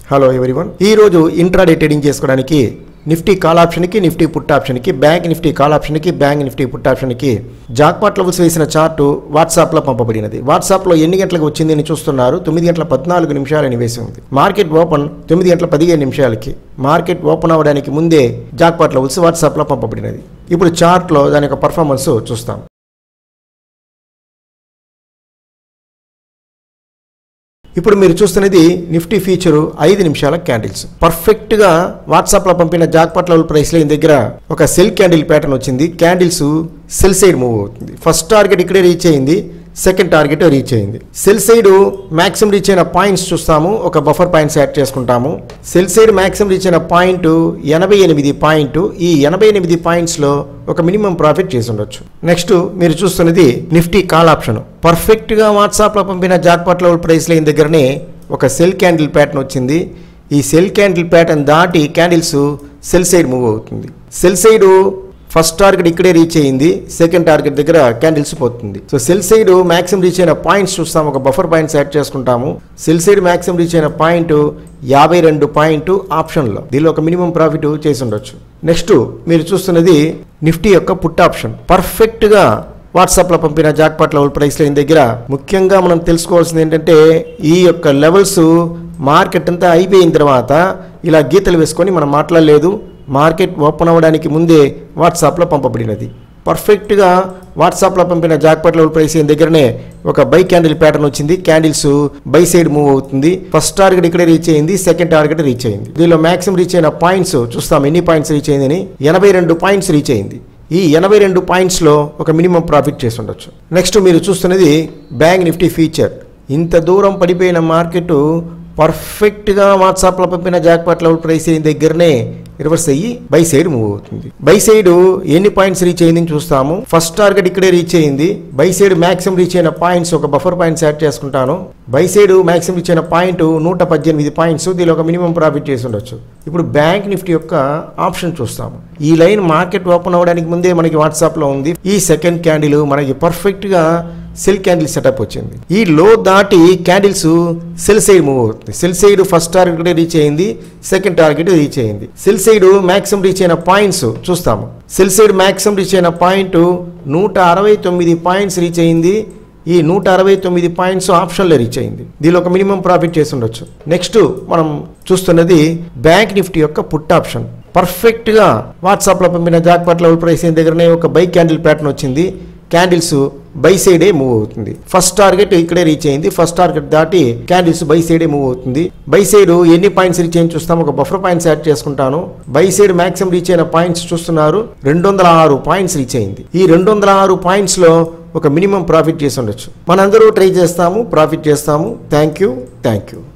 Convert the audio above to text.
hello everyone ఈ రోజు intraday trading చేసుకోవడానికి నిఫ్టీ కాల్ ఆప్షన్కి నిఫ్టీ పుట్ ఆప్షన్కి బ్యాంక్ నిఫ్టీ కాల్ ఆప్షన్కి బ్యాంక్ నిఫ్టీ పుట్ ఆప్షన్కి జాక్పాట్ లెవెల్స్ వేసిన చార్టు వాట్సాప్లో పంపబడినది వాట్సాప్లో ఎన్ని గంటలకు వచ్చింది అని చూస్తున్నారు తొమ్మిది గంటల పద్నాలుగు నిమిషాలని వేసి ఉంది మార్కెట్ ఓపెన్ తొమ్మిది గంటల పదిహేను నిమిషాలకి మార్కెట్ ఓపెన్ అవ్వడానికి ముందే జాక్పాట్ లెవెల్స్ వాట్సాప్లో పంపబడినది ఇప్పుడు చార్ట్లో దాని యొక్క పర్ఫార్మెన్స్ చూస్తాం ఇప్పుడు మీరు చూస్తున్నది నిఫ్టీ ఫీచరు ఐదు నిమిషాల క్యాండిల్స్ పర్ఫెక్ట్ గా వాట్సాప్ లో పంపిన జాక్పాట్ లెవెల్ ప్రైస్ లైన్ దగ్గర ఒక సెల్ క్యాండిల్ ప్యాటర్న్ వచ్చింది క్యాండిల్స్ సెల్ సైడ్ మూవ్ అవుతుంది ఫస్ట్ టార్గెట్ ఇక్కడే రీచ్ అయింది సెకండ్ టార్గెట్ రీచ్ అయింది సెల్ సైడ్ మాక్సిమం రీచ్ అయిన పాయింట్స్ చూస్తాము ఒక బఫర్ పాయింట్స్ యాడ్ చేసుకుంటాము సెల్ సైడ్ మాక్సిమం రీచ్ అయిన పాయింట్ ఎనభై ఎనిమిది పాయింట్ ఈ ఎనభై ఎనిమిది పాయింట్స్ లో ఒక మినిమం ప్రాఫిట్ చేసి ఉండొచ్చు నెక్స్ట్ మీరు చూస్తున్నది నిఫ్టీ కాల్ ఆప్షన్ పర్ఫెక్ట్ గా వాట్సాప్ లో పంపిన జాక్పాట్ లెవెల్ ప్రైస్ లైన్ దగ్గరనే ఒక సెల్ క్యాండిల్ ప్యాటర్న్ వచ్చింది ఈ సెల్ క్యాండిల్ ప్యాటర్న్ దాటి క్యాండిల్స్ సెల్ సైడ్ మూవ్ అవుతుంది సెల్ సైడ్ ఫస్ట్ టార్గెట్ ఇక్కడే రీచ్ అయ్యింది సెకండ్ టార్గెట్ దగ్గర క్యాండిల్స్ పోతుంది so sell side maximum reach అయిన పాయింట్స్ చూస్తాం ఒక బఫర్ పాయింట్స్ యాడ్ చేసుకుంటాము సెల్ సైడ్ మాక్సిమం రీచ్ అయిన పాయింట్ యాభై రెండు పాయింట్ ఆప్షన్లో దీనిలో ఒక మినిమం ప్రాఫిట్ చేసి ఉండొచ్చు నెక్స్ట్ మీరు చూస్తున్నది నిఫ్టీ యొక్క పుట్ ఆప్షన్ పర్ఫెక్ట్గా వాట్సాప్లో పంపిన జాక్పాట్ లెవెల్ ప్రైస్ లైన్ దగ్గర ముఖ్యంగా మనం తెలుసుకోవాల్సింది ఏంటంటే ఈ యొక్క లెవెల్స్ మార్కెట్ అంతా అయిపోయిన తర్వాత ఇలా గీతలు వేసుకొని మనం మాట్లాడలేదు మార్కెట్ ఓపెన్ అవ్వడానికి ముందే వాట్సాప్లో పంపబడినది పర్ఫెక్ట్గా వాట్సాప్లో పంపిన జాక్పాట్ లెవెల్ ప్రైస్ అయిన దగ్గరనే ఒక బై క్యాండిల్ ప్యాటర్న్ వచ్చింది క్యాండిల్స్ బై సైడ్ మూవ్ అవుతుంది ఫస్ట్ టార్గెట్ ఇక్కడే రీచ్ అయింది సెకండ్ టార్గెట్ రీచ్ అయింది దీనిలో మాక్సిమం రీచ్ అయిన పాయింట్స్ చూస్తాం ఎన్ని పాయింట్స్ రీచ్ అయిందని ఎనభై రెండు పాయింట్స్ రీచ్ అయింది ఈ ఎనభై రెండు పాయింట్స్లో ఒక మినిమం ప్రాఫిట్ చేసి ఉండొచ్చు నెక్స్ట్ మీరు చూస్తున్నది బ్యాంక్ నిఫ్టీ ఫీచర్ ఇంత దూరం పడిపోయిన మార్కెట్ పర్ఫెక్ట్గా వాట్సాప్లో పంపిన జాక్పాట్ లెవెల్ ప్రైస్ అయిన దగ్గరనే రివర్స్ అయ్యి బై సైడ్ మూవ్ అవుతుంది బై సైడ్ ఎన్ని పాయింట్స్ రీచ్ అయిందని చూస్తాము ఫస్ట్ టార్గెట్ ఇక్కడే రీచ్ అయింది బై సైడ్ మాక్సిమం రీచ్ అయిన పాయింట్స్ ఒక బఫర్ పాయింట్స్ యాడ్ చేసుకుంటాను బై సైడ్ మాక్సిమం రీచ్ అయిన పాయింట్ నూట పద్దెనిమిది పాయింట్స్ దీనిలో ఒక మినిమం ప్రాఫిట్ చేసి ఉండొచ్చు ఇప్పుడు బ్యాంక్ నిఫ్టీ యొక్క ఆప్షన్ చూస్తాము ఈ లైన్ మార్కెట్ ఓపెన్ అవ్వడానికి ముందే మనకి వాట్సాప్లో ఉంది ఈ సెకండ్ క్యాండిల్ మనకి పర్ఫెక్ట్గా సెల్ క్యాండిల్ సెటప్ వచ్చింది ఈ లో దాటి క్యాండిల్స్ సెల్ సైడ్ మూవ్ అవుతుంది sell side first target reach అయింది సెకండ్ టార్గెట్ రీచ్ అయింది సెల్ సైడ్ మాక్సిమం రీచ్ అయిన పాయింట్స్ చూస్తాము సెల్ సైడ్ మాక్సిమం రీచ్ అయిన పాయింట్ నూట అరవై తొమ్మిది పాయింట్స్ రీచ్ అయింది ఈ నూట అరవై తొమ్మిది పాయింట్స్ ఆప్షన్లో రీచ్ అయింది దీనిలో ఒక మినిమం ప్రాఫిట్ చేసి ఉండొచ్చు నెక్స్ట్ మనం చూస్తున్నది బ్యాంక్ నిఫ్టీ యొక్క పుట్ ఆప్షన్ పర్ఫెక్ట్గా వాట్సాప్లో పంపిన జాక్పాట్ లెవెల్ ప్రైస్ అయిన దగ్గరనే ఒక బై క్యాండిల్ ప్యాటర్న్ వచ్చింది క్యాండిల్స్ బై సైడే మూవ్ అవుతుంది ఫస్ట్ టార్గెట్ ఇక్కడే రీచ్ అయింది ఫస్ట్ టార్గెట్ దాటి క్యాండిల్స్ బై సైడే మూవ్ అవుతుంది బై సైడ్ ఎన్ని పాయింట్స్ రీచ్ అయింది చూస్తాం ఒక బఫర్ పాయింట్స్ యాడ్ చేసుకుంటాను బై సైడ్ మాక్సిమం రీచ్ అయిన పాయింట్స్ చూస్తున్నారు రెండు వందల ఆరు పాయింట్స్ రీచ్ అయింది ఈ రెండు వందల ఆరు పాయింట్స్ లో ఒక మినిమం ప్రాఫిట్ చేసి ఉండొచ్చు మనందరూ ట్రై చేస్తాము ప్రాఫిట్ చేస్తాము థ్యాంక్ యూ థ్యాంక్ యూ